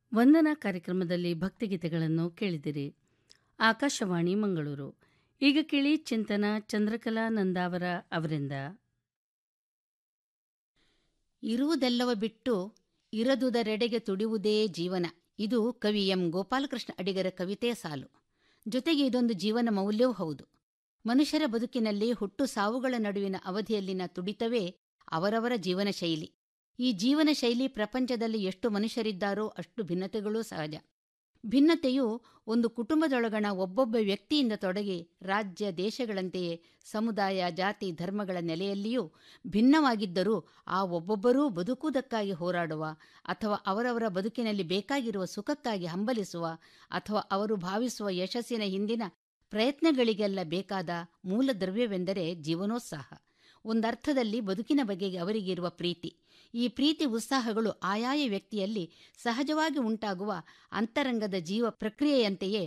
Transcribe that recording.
ವಂದನಾ ಕಾರ್ಯಕ್ರಮದಲ್ಲಿ ಭಕ್ತಿಗೀತೆಗಳನ್ನು ಕೇಳಿದಿರಿ ಆಕಾಶವಾಣಿ ಮಂಗಳೂರು ಈಗ ಕೇಳಿ ಚಿಂತನ ಚಂದ್ರಕಲಾ ನಂದಾವರ ಅವರಿಂದ ಇರುವುದೆಲ್ಲವ ಬಿಟ್ಟು ಇರದುದರೆಡೆಗೆ ತುಡಿಯುವುದೇ ಜೀವನ ಇದು ಕವಿ ಎಂ ಗೋಪಾಲಕೃಷ್ಣ ಅಡಿಗರ ಕವಿತೆಯ ಸಾಲು ಜೊತೆಗೆ ಇದೊಂದು ಜೀವನ ಮೌಲ್ಯವೂ ಹೌದು ಮನುಷ್ಯರ ಬದುಕಿನಲ್ಲಿ ಹುಟ್ಟು ಸಾವುಗಳ ನಡುವಿನ ಅವಧಿಯಲ್ಲಿನ ತುಡಿತವೇ ಅವರವರ ಜೀವನ ಶೈಲಿ ಈ ಜೀವನ ಶೈಲಿ ಪ್ರಪಂಚದಲ್ಲಿ ಎಷ್ಟು ಮನುಷ್ಯರಿದ್ದಾರೋ ಅಷ್ಟು ಭಿನ್ನತೆಗಳೂ ಸಹಜ ಭಿನ್ನತೆಯು ಒಂದು ಕುಟುಂಬದೊಳಗಣ ಒಬ್ಬೊಬ್ಬ ವ್ಯಕ್ತಿಯಿಂದ ತೊಡಗಿ ರಾಜ್ಯ ದೇಶಗಳಂತೆಯೇ ಸಮುದಾಯ ಜಾತಿ ಧರ್ಮಗಳ ನೆಲೆಯಲ್ಲಿಯೂ ಭಿನ್ನವಾಗಿದ್ದರೂ ಆ ಒಬ್ಬೊಬ್ಬರೂ ಬದುಕುವುದಕ್ಕಾಗಿ ಹೋರಾಡುವ ಅಥವಾ ಅವರವರ ಬದುಕಿನಲ್ಲಿ ಬೇಕಾಗಿರುವ ಸುಖಕ್ಕಾಗಿ ಹಂಬಲಿಸುವ ಅಥವಾ ಅವರು ಭಾವಿಸುವ ಯಶಸ್ಸಿನ ಹಿಂದಿನ ಪ್ರಯತ್ನಗಳಿಗೆಲ್ಲ ಬೇಕಾದ ಮೂಲ ದ್ರವ್ಯವೆಂದರೆ ಜೀವನೋತ್ಸಾಹ ಒಂದರ್ಥದಲ್ಲಿ ಬದುಕಿನ ಬಗೆಗೆ ಅವರಿಗಿರುವ ಪ್ರೀತಿ ಈ ಪ್ರೀತಿ ಉತ್ಸಾಹಗಳು ಆಯಾಯ ವ್ಯಕ್ತಿಯಲ್ಲಿ ಸಹಜವಾಗಿ ಉಂಟಾಗುವ ಅಂತರಂಗದ ಜೀವ ಪ್ರಕ್ರಿಯೆಯಂತೆಯೇ